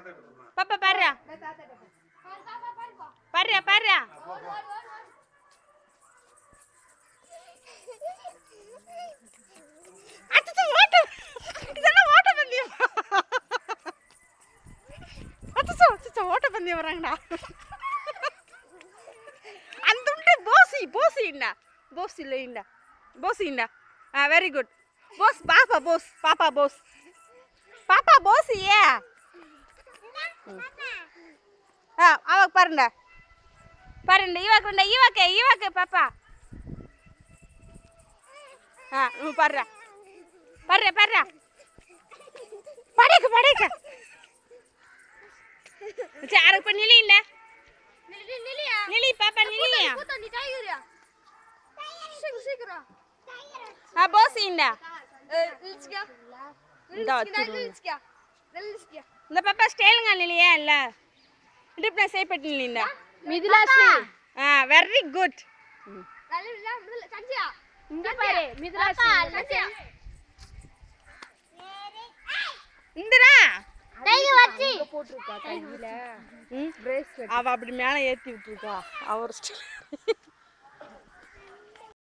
பாப்பா பாரு பாரு பாரு அச்சச்சோ, ஓட்டம் இதெல்லாம் ஓட்ட பந்தயம் அச்சச்சோ அச்சச்சோ ஓட்ட பந்தயம் வராங்கடா அந்த உண்டு போசி போசி இண்டா போஸ் இல்லை இண்டா போசி இண்டா ஆ வெரி குட் போஸ் பாப்பா போஸ் பாப்பா போஸ் பாப்பா போஸ் ஏ ஆ அவக்கு பாருண்டா பாருண்ட ஈவாக்குண்டா ஈவாக்கே ஈவாக்கே பாப்பா ஆ నువ్వు పర్రా పర్రా పర్రా పడేక పడేక చారకు నిలిండా నిలి పాప నిలి ఆ బోస్ ఇండా இந்த இந்த பாப்பா ஸ்டைலுங்க நிலையா இல்ல இடுப்பு நான் செய்யப்பட்டு நிலிண்டா மிதிலாஸ்ரீ ஆ வெரி குட் இங்க பாரு மிதிலாஸ்ரீ இந்திரா போட்டிருக்கா கையில ம் பிரேஸ்லெட் அவ அப்படி மேலே ஏற்றி விட்டுருக்கா அவர்